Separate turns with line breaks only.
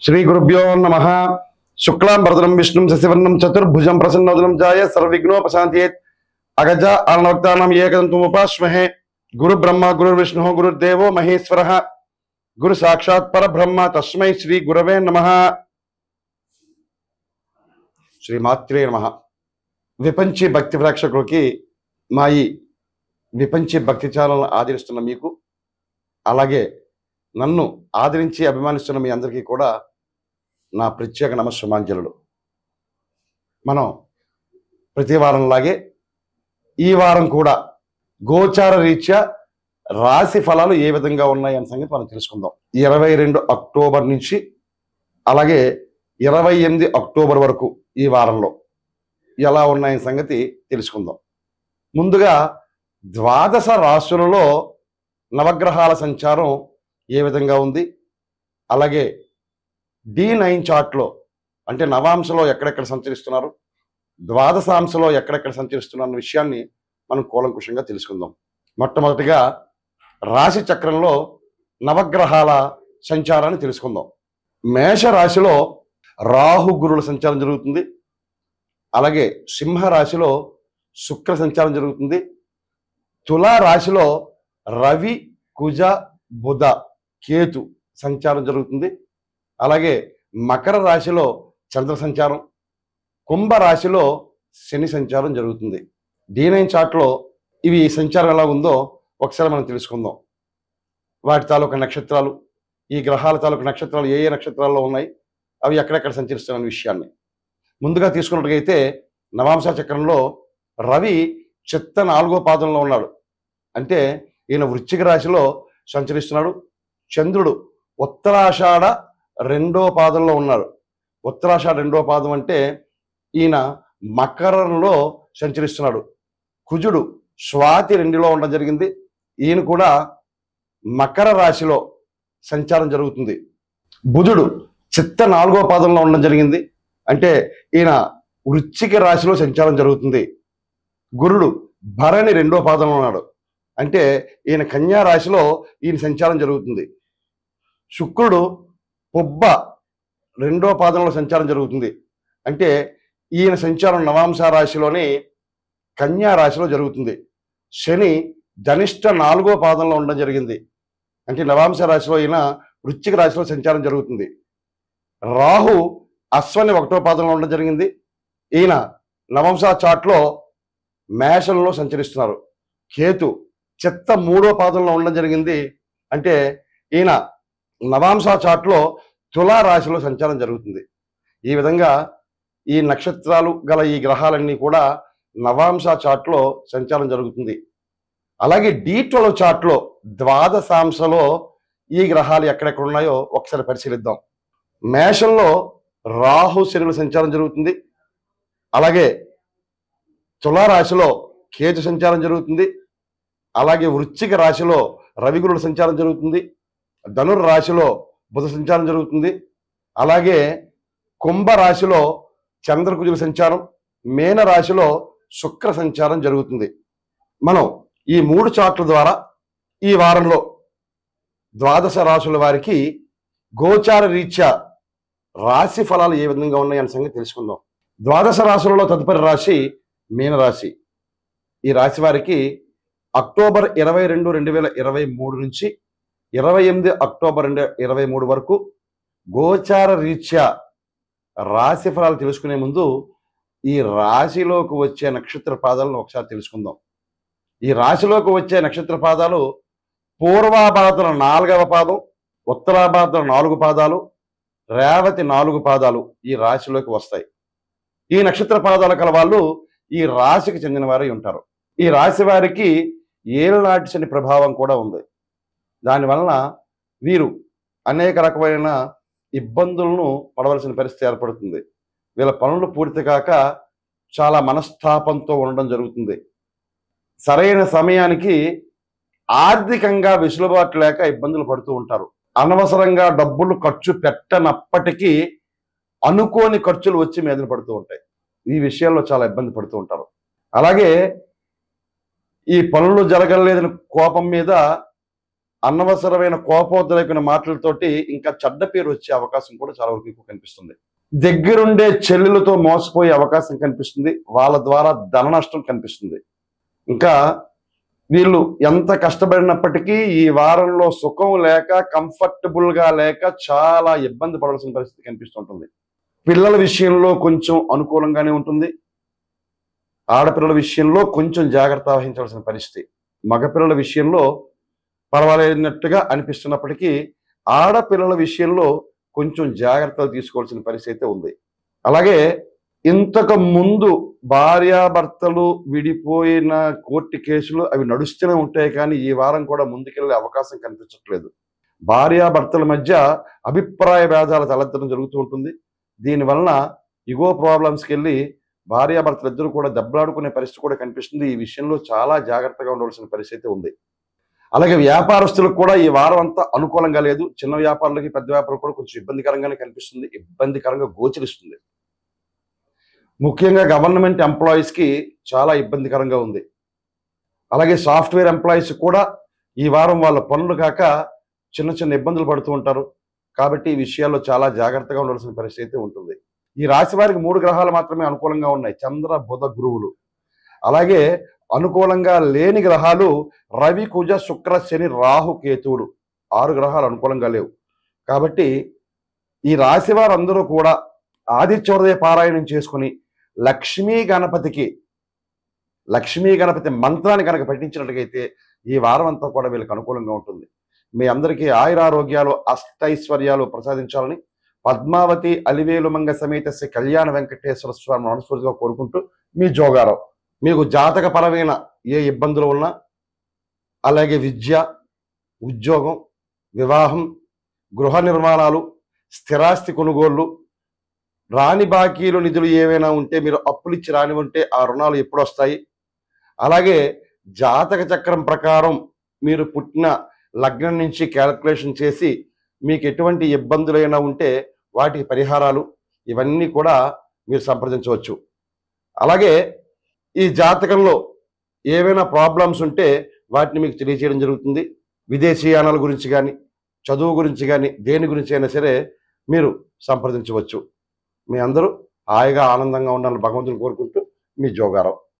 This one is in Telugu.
శ్రీ గురుభ్యో నమ శుక్లాం భరతనం విష్ణుం శశివర్ణం చతుర్భుజం ప్రసన్నోదనం జాయ సర్వవిఘ్నోపశాంతియేత్ అగజ ఆనవక్తానం ఏకదంతం ఉపాస్మహే గురు బ్రహ్మ గురు విష్ణు గురుర్దేవో మహేశ్వర గురు సాక్షాత్ పరబ్రహ్మ తస్మై శ్రీ గురవే నమ శ్రీ మాత్రే నమ విపంచి భక్తి ప్రేక్షకులకి మా ఈ విపంచి భక్తి ఛానల్ ఆదరిస్తున్న మీకు అలాగే నన్ను ఆదరించి అభిమానిస్తున్న మీ అందరికీ కూడా నా ప్రత్యేక నమస్సుమాంజలుడు మనం ప్రతి వారంలాగే ఈ వారం కూడా గోచార రీత్యా రాశి ఫలాలు ఏ విధంగా ఉన్నాయి అనే సంగతి మనం తెలుసుకుందాం ఇరవై రెండు అక్టోబర్ నుంచి అలాగే ఇరవై ఎనిమిది అక్టోబర్ వరకు ఈ వారంలో ఎలా ఉన్నాయనే సంగతి తెలుసుకుందాం ముందుగా ద్వాదశ రాశులలో నవగ్రహాల సంచారం ఏ విధంగా ఉంది అలాగే డి నైన్ చార్ట్లో అంటే నవాంశలో ఎక్కడెక్కడ సంచరిస్తున్నారు ద్వాదశాంశలో ఎక్కడెక్కడ సంచరిస్తున్నారు అన్న విషయాన్ని మనం కూలంకుషంగా తెలుసుకుందాం మొట్టమొదటిగా రాశి చక్రంలో నవగ్రహాల సంచారాన్ని తెలుసుకుందాం మేష రాశిలో రాహు గురుల సంచారం జరుగుతుంది అలాగే సింహ రాశిలో శుక్ర సంచారం జరుగుతుంది తులా రాశిలో రవి కుజ బుధ కేతు సంచారం జరుగుతుంది అలాగే మకర రాశిలో చంద్ర సంచారం కుంభ రాశిలో శని సంచారం జరుగుతుంది డి నైన్ చార్ట్లో ఇవి ఈ సంచారం ఎలా ఉందో ఒకసారి మనం తెలుసుకుందాం వాటి తాలూకా నక్షత్రాలు ఈ గ్రహాల తాలూకా నక్షత్రాలు ఏ ఏ నక్షత్రాల్లో ఉన్నాయి అవి ఎక్కడెక్కడ సంచరిస్తున్న విషయాన్ని ముందుగా తీసుకున్నట్టుగైతే నవాంశ చక్రంలో రవి చిత్త నాలుగో పాదంలో ఉన్నాడు అంటే ఈయన వృశ్చిక రాశిలో సంచరిస్తున్నాడు చంద్రుడు ఉత్తరాషాఢ రెండో పాదంలో ఉన్నాడు ఉత్తరాషాఢ రెండో పాదం అంటే ఈయన మకరంలో సంచరిస్తున్నాడు కుజుడు స్వాతి రెండులో ఉండడం జరిగింది ఈయన కూడా మకర రాశిలో సంచారం జరుగుతుంది బుధుడు చిత్త నాలుగో పాదంలో ఉండడం జరిగింది అంటే ఈయన వృశ్చిక రాశిలో సంచారం జరుగుతుంది గురుడు భరణి రెండో పాదంలో ఉన్నాడు అంటే ఈయన కన్యా రాశిలో ఈయన సంచారం జరుగుతుంది శుక్రుడు పొబ్బ రెండో పాదంలో సంచారం జరుగుతుంది అంటే ఈయన సంచారం నవాంశ రాశిలోని కన్యా రాశిలో జరుగుతుంది శని ధనిష్ట నాలుగో పాదంలో ఉండడం జరిగింది అంటే నవాంశ రాశిలో ఈయన వృశ్చిక రాశిలో సంచారం జరుగుతుంది రాహు అశ్వని ఒకటో పాదంలో ఉండడం జరిగింది ఈయన నవంశ చాట్లో మేషంలో సంచరిస్తున్నారు కేతు చిత్త మూడో పాదంలో ఉండడం జరిగింది అంటే ఈయన నవాంశ చాట్లో తులా రాశిలో సంచారం జరుగుతుంది ఈ విధంగా ఈ నక్షత్రాలు గల ఈ గ్రహాలన్నీ కూడా నవాంశ చాట్లో సంచారం జరుగుతుంది అలాగే డి ట్వెల్వ్ చాట్లో ద్వాదశాంశలో ఈ గ్రహాలు ఎక్కడెక్కడ ఉన్నాయో ఒకసారి పరిశీలిద్దాం మేషంలో రాహు శనుల సంచారం జరుగుతుంది అలాగే తులారాశిలో కేతు సంచారం జరుగుతుంది అలాగే వృశ్చిక రాశిలో రవిగురుల సంచారం జరుగుతుంది ధనుర్ రాశిలో బుధ సంచారం జరుగుతుంది అలాగే కుంభ రాశిలో చంద్రకుజుల సంచారం మేన రాశిలో శుక్ర సంచారం జరుగుతుంది మనం ఈ మూడు చార్ట్ల ద్వారా ఈ వారంలో ద్వాదశ రాశుల వారికి గోచార రీత్యా రాశి ఫలాలు ఏ విధంగా ఉన్నాయన్న సంగతి తెలుసుకుందాం ద్వాదశ రాశులలో తదుపరి రాశి మీనరాశి ఈ రాశి వారికి అక్టోబర్ ఇరవై రెండు రెండు వేల ఇరవై మూడు నుంచి ఇరవై ఎనిమిది అక్టోబర్ రెండు ఇరవై మూడు వరకు గోచార రీత్యా రాశి ఫలాలు తెలుసుకునే ముందు ఈ రాశిలోకి వచ్చే నక్షత్ర పాదాలను ఒకసారి తెలుసుకుందాం ఈ రాశిలోకి వచ్చే నక్షత్ర పాదాలు పూర్వాభారతుల నాలుగవ పాదం ఉత్తరాభారతుల నాలుగు పాదాలు రేవతి నాలుగు పాదాలు ఈ రాశిలోకి వస్తాయి ఈ నక్షత్ర పాదాలు కల వాళ్ళు ఈ రాశికి చెందిన వారై ఉంటారు ఈ రాశి వారికి ఏలనాటి శని ప్రభావం కూడా ఉంది దానివలన వీరు అనేక రకమైన ఇబ్బందులను పడవలసిన పరిస్థితి ఏర్పడుతుంది వీళ్ళ పనులు పూర్తి కాక చాలా మనస్తాపంతో ఉండడం జరుగుతుంది సరైన సమయానికి ఆర్థికంగా వెసులుబాటు లేక ఇబ్బందులు పడుతూ ఉంటారు అనవసరంగా డబ్బులు ఖర్చు పెట్టనప్పటికీ అనుకోని ఖర్చులు వచ్చి మీదన పడుతూ ఉంటాయి ఈ విషయాల్లో చాలా ఇబ్బంది పడుతూ ఉంటారు అలాగే ఈ పనులు జరగలేదని కోపం మీద అనవసరమైన కోపోద్రేకమైన మాటలతోటి ఇంకా చెడ్డ పేరు వచ్చే అవకాశం కూడా చాలా వరకు ఎక్కువ కనిపిస్తుంది దగ్గరుండే చెల్లెలతో మోసపోయే అవకాశం కనిపిస్తుంది వాళ్ళ ద్వారా ధన నష్టం కనిపిస్తుంది ఇంకా వీళ్ళు ఎంత కష్టపడినప్పటికీ ఈ వారంలో సుఖం లేక కంఫర్టబుల్ గా లేక చాలా ఇబ్బంది పడాల్సిన పరిస్థితి కనిపిస్తుంటుంది పిల్లల విషయంలో కొంచెం అనుకూలంగానే ఉంటుంది ఆడపిల్లల విషయంలో కొంచెం జాగ్రత్త వహించాల్సిన పరిస్థితి మగపిల్లల విషయంలో పర్వాలేనట్టుగా అనిపిస్తున్నప్పటికీ ఆడపిల్లల విషయంలో కొంచెం జాగ్రత్తలు తీసుకోవాల్సిన పరిస్థితి అయితే ఉంది అలాగే ఇంతకు ముందు భార్యాభర్తలు విడిపోయిన కోర్టు కేసులు అవి నడుస్తూనే ఉంటాయి కానీ ఈ వారం కూడా ముందుకెళ్లే అవకాశం కనిపించట్లేదు భార్యాభర్తల మధ్య అభిప్రాయ భేదాలు తలెత్తడం జరుగుతూ ఉంటుంది దీనివలన ఇగో ప్రాబ్లమ్స్కి వెళ్ళి భార్యాభర్తలు ఇద్దరు కూడా దెబ్బలాడుకునే పరిస్థితి కూడా కనిపిస్తుంది ఈ విషయంలో చాలా జాగ్రత్తగా ఉండవలసిన పరిస్థితి ఉంది అలాగే వ్యాపారస్తులకు కూడా ఈ వారం అంతా అనుకూలంగా లేదు చిన్న వ్యాపారులకి పెద్ద వ్యాపారులకు కూడా కొంచెం ఇబ్బందికరంగానే కనిపిస్తుంది ఇబ్బందికరంగా గోచరిస్తుంది ముఖ్యంగా గవర్నమెంట్ ఎంప్లాయీస్ కి చాలా ఇబ్బందికరంగా ఉంది అలాగే సాఫ్ట్వేర్ ఎంప్లాయీస్ కూడా ఈ వారం వాళ్ళ పనులు కాక చిన్న చిన్న ఇబ్బందులు పడుతూ ఉంటారు కాబట్టి ఈ విషయాల్లో చాలా జాగ్రత్తగా ఉండాల్సిన పరిస్థితి అయితే ఉంటుంది ఈ రాశి వారికి మూడు గ్రహాలు మాత్రమే అనుకూలంగా ఉన్నాయి చంద్ర బుధ గురువులు అలాగే అనుకూలంగా లేని గ్రహాలు రవి కుజ శుక్ర శని రాహు కేతువులు ఆరు గ్రహాలు అనుకూలంగా లేవు కాబట్టి ఈ రాశి వారందరూ కూడా ఆదిత్యోదయ పారాయణం చేసుకుని లక్ష్మీ గణపతికి లక్ష్మీ గణపతి మంత్రాన్ని కనుక పఠించినట్లయితే ఈ వారం అంతా కూడా వీళ్ళకి అనుకూలంగా ఉంటుంది మీ అందరికీ ఆయురారోగ్యాలు అష్టైశ్వర్యాలు ప్రసాదించాలని పద్మావతి అలివేలు మంగ సమేత శ్రీ కళ్యాణ వెంకటేశ్వర స్వామి మనస్ఫూర్తిగా కోరుకుంటూ మీ జోగారావు మీకు జాతకపరమైన ఏ ఇబ్బందులు ఉన్నా అలాగే విద్య ఉద్యోగం వివాహం గృహ నిర్మాణాలు స్థిరాస్తి కొనుగోళ్లు రాని బాకీలు నిధులు ఏవైనా ఉంటే మీరు అప్పులు ఇచ్చి రాని ఉంటే ఆ రుణాలు ఎప్పుడు వస్తాయి అలాగే జాతక చక్రం ప్రకారం మీరు పుట్టిన లగ్నం నుంచి క్యాల్కులేషన్ చేసి మీకు ఎటువంటి ఇబ్బందులైనా ఉంటే వాటికి పరిహారాలు ఇవన్నీ కూడా మీరు సంప్రదించవచ్చు అలాగే ఈ జాతకంలో ఏవైనా ప్రాబ్లమ్స్ ఉంటే వాటిని మీకు తెలియజేయడం జరుగుతుంది విదేశీయానాల గురించి కానీ చదువు గురించి కానీ దేని గురించి అయినా సరే మీరు సంప్రదించవచ్చు మీ అందరూ హాయిగా ఆనందంగా ఉండాలని భగవంతుని కోరుకుంటూ మీ జోగారావు